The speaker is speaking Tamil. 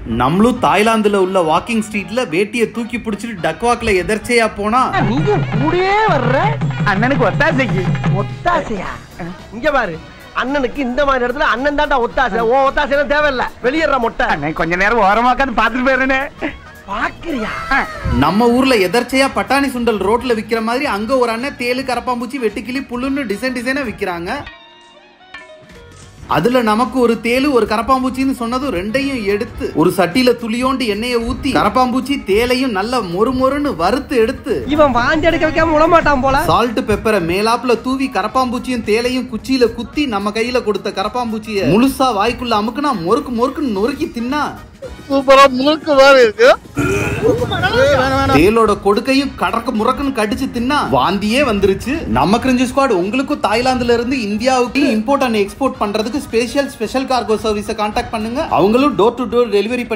நம்மளும் தாய்லாந்துல உள்ள வாக்கிங் ஸ்ட்ரீட்ல வேட்டியை தூக்கி பிடிச்சிட்டு டக்வாக்ல எதர்ச்சையா போனா நீயும் கூடயே வர்ற அண்ணனுக்கு ஒத்தாசைக்கு ஒத்தாசையா இங்க பாரு அண்ணனுக்கு இந்த மாதிரி இடத்துல அண்ணன் தான்டா ஒத்தாசை ஓ ஒத்தாசை தேவையில்ல வெளியேற மொட்டை அண்ணன் கொஞ்ச நேரம் ஓரமா உட்காந்து பாத்துட்டு போயிருந்தே பாக்குறியா நம்ம ஊர்ல எதர்ச்சையா பட்டாணி சுண்டல் ரோட்ல விக்கிற மாதிரி அங்க ஒரு அண்ணன் தேலு கரப்பாம்பூச்சி வெட்டுக்கிளி புல்லுன்னு டிசைன் டிசைனா விக்கிறாங்க அதுல நமக்கு ஒரு தேலு ஒரு கரப்பாம்பூச்சின்னு சொன்னதும் ரெண்டையும் எடுத்து ஒரு சட்டியில துளியோண்டு எண்ணெயை ஊத்தி கரப்பாம்பூச்சி தேலையும் நல்லா மொறு மொறுன்னு வறுத்து எடுத்து இவன் வாந்தி எடுக்க வைக்காம விட மாட்டான் போல சால்ட் பெப்பரை மேலாப்புல தூவி கரப்பாம்பூச்சியும் தேலையும் குச்சியில குத்தி நம்ம கையில கொடுத்த கரப்பாம்பூச்சிய முழுசா வாய்க்குள்ள அமுக்குனா மொறுக்கு மொறுக்குன்னு நொறுக்கி தின்னா சூப்பரா முழுக்க மாதிரி இருக்கு தேலோட கொடுக்கையும் கடற்கு முறக்குன்னு கடிச்சு தின்னா வாந்தியே வந்துருச்சு நம்ம கிரிஞ்சு ஸ்குவாட் உங்களுக்கும் தாய்லாந்துல இருந்து இந்தியாவுக்கு இம்போர்ட் அண்ட் எக்ஸ்போர்ட் பண்றதுக்கு ஸ்பெஷல் ஸ்பெஷல் கார்கோ சர்வீஸை கான்டாக்ட் பண்ணுங்க அவங்களும் டோர் டு டோர் டெலிவரி பண்ணி